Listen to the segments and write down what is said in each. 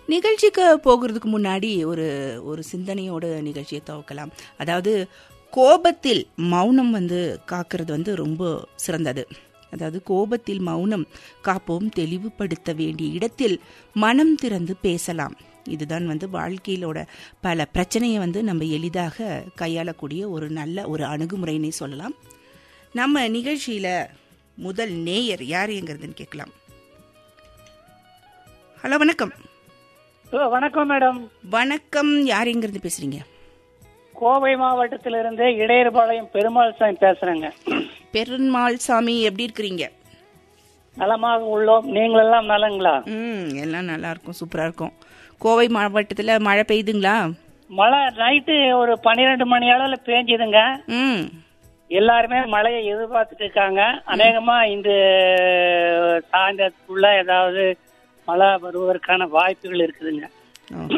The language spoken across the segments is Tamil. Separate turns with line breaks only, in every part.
நிகழ்ச்சிக்கு போகிறதுக்கு முன்னாடி ஒரு ஒரு சிந்தனையோட நிகழ்ச்சியை துவக்கலாம் அதாவது கோபத்தில் மௌனம் வந்து காக்கிறது வந்து ரொம்ப சிறந்தது அதாவது கோபத்தில் மௌனம் காப்போம் தெளிவுபடுத்த வேண்டிய இடத்தில் மனம் திறந்து பேசலாம் இதுதான் வந்து வாழ்க்கையிலோட பல பிரச்சனையை வந்து நம்ம எளிதாக கையாளக்கூடிய ஒரு நல்ல ஒரு அணுகுமுறைன்னே சொல்லலாம் நம்ம நிகழ்ச்சியில முதல் நேயர் யார் எங்கிறதுன்னு கேட்கலாம் ஹலோ வணக்கம்
ஹலோ வணக்கம் மேடம்
வணக்கம் யார் எங்கிருந்து பேசுறீங்க
கோவை மாவட்டத்திலிருந்து இடையர்பாளையம் பெருமாள் சாமி பேசுறேங்க
பெருமாள் சாமி எப்படி இருக்கிறீங்க
நலமாக உள்ளோம் நீங்களெல்லாம் நலங்களா
ம் எல்லாம் நல்லா இருக்கும் சூப்பரா இருக்கும் கோவை மாவட்டத்துல மழை பெய்யுதுங்களா
மழை நைட்டு ஒரு பன்னிரெண்டு மணி அளவுல பேஞ்சுதுங்க
ம்
எல்லாருமே மழையை எதிர்பார்த்துட்டு இருக்காங்க அநேகமா இந்த சாயந்தரத்துக்குள்ள ஏதாவது மழை வருவதற்கான வாய்ப்புகள் இருக்குதுங்க
ஓ.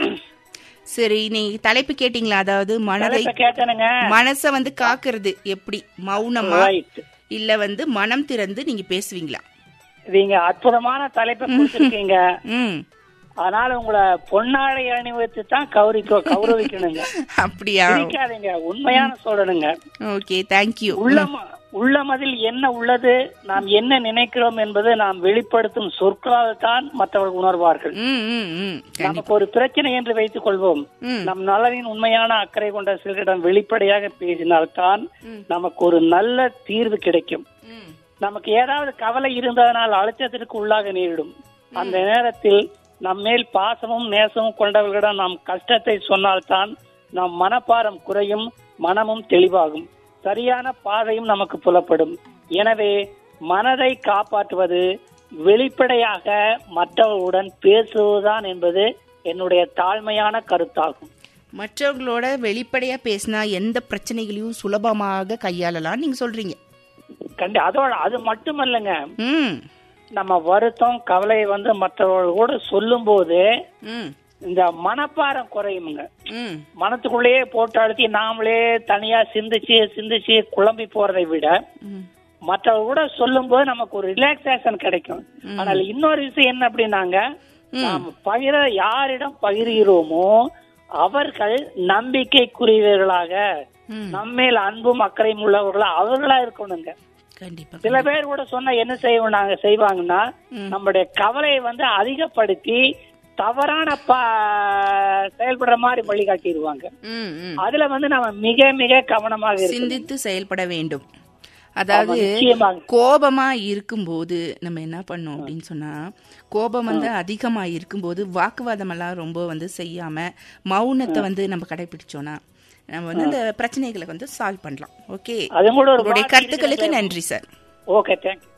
சரி நீ தலைப்பு கேட்டீங்களா அதாவது மனதை
தலைப்பை கேட்டேனுங்க
மனச வந்து காக்குறது எப்படி மௌனமா
ரைட்
இல்ல வந்து மனம் திறந்து நீங்க பேசுவீங்களா
நீங்க அற்புதமான தலைப்பை கொடுத்துருக்கீங்க
ம்
அதனால உங்களை பொன்னாடை அணிவித்து தான் கௌரிக்கோ கௌரவிக்கணுங்க
அப்படியா
சிரிக்காதீங்க உண்மையான சொல்லணுங்க
ஓகே தேங்க்யூ
உள்ளம் உள்ளமதில் என்ன உள்ளது நாம் என்ன நினைக்கிறோம் என்பது நாம் வெளிப்படுத்தும் சொற்களால் தான் மற்றவர்கள் உணர்வார்கள்
ம் ம் ம் கண்டிப்பா
நமக்கு ஒரு பிரச்சனை என்று வைத்துக் கொள்வோம்
ம்.
நம் நலனின் உண்மையான அக்கறை கொண்ட சிலரிடம் வெளிப்படையாக பேசினால்தான் நமக்கு ஒரு நல்ல தீர்வு கிடைக்கும்
ம்
நமக்கு ஏதாவது கவலை இருந்ததனால் அழுத்தத்திற்கு உள்ளாக நேரிடும் அந்த நேரத்தில் நம் மேல் பாசமும் நேசமும் கொண்டவர்களிடம் நாம் கஷ்டத்தை சொன்னால்தான் நம் மனப்பாரம் குறையும் மனமும் தெளிவாகும் சரியான பாதையும் நமக்கு புலப்படும் எனவே மனதை காப்பாற்றுவது வெளிப்படையாக மற்றவர்களுடன் பேசுவதுதான் என்பது என்னுடைய தாழ்மையான கருத்தாகும்
மற்றவங்களோட வெளிப்படையா பேசினா எந்த பிரச்சனைகளையும் சுலபமாக கையாளலாம் நீங்க சொல்றீங்க
கண்டி அதோட அது மட்டுமல்லங்க
ம்
நம்ம வருத்தம் கவலை வந்து மற்றவர்கள் கூட சொல்லும் போது
ம்
இந்த மனப்பாரம் குறையுமுங்க
ம்
மனத்துக்குள்ளேயே போட்டு அழுத்தி நாமளே தனியா சிந்திச்சு சிந்திச்சு குழம்பி போறதை விட
ம்
மற்றவங்க கூட சொல்லும் போது நமக்கு ஒரு ரிலாக்ஸேஷன் கிடைக்கும் ஆனால் இன்னொரு விஷயம் என்ன அப்படின்னாங்க நாம் பகிர யாரிடம் பகிர்கிறோமோ அவர்கள் நம்பிக்கைக்குரியவர்களாக
ம்.
நம்மேல் அன்பும் அக்கறையும் உள்ளவர்களா அவர்களா இருக்கணுங்க
கண்டிப்பா
சில பேர் கூட சொன்னா என்ன செய்வோம் நாங்க செய்வாங்கன்னா நம்முடைய கவலையை வந்து அதிகப்படுத்தி தவறான ப- செயல்படுற மாதிரி வழிகாட்டிடுவாங்க
ம் ம்
அதுல வந்து நம்ம மிக மிக கவனமாக இருக்கணும்
சிந்தித்து செயல்பட வேண்டும் அதாவது
ஆமா, நிச்சயமாக.
கோபமா இருக்கும்போது நம்ம என்ன பண்ணோம் அப்படின்னு சொன்னா கோபம் வந்து அதிகமா இருக்கும்போது வாக்குவாதம் எல்லாம் ரொம்ப வந்து செய்யாம மௌனத்தை வந்து நம்ம கடைபிடிச்சோம்னா நம்ம வந்து இந்த பிரச்சனைகளை வந்து சால்வ் பண்ணலாம் ஓகே
அது கூட ஒரு
உங்களுடைய
வார்த்தை
கருத்துக்களுக்கு
இருக்குது.
நன்றி சார்
ஓகே தேங்க்யூ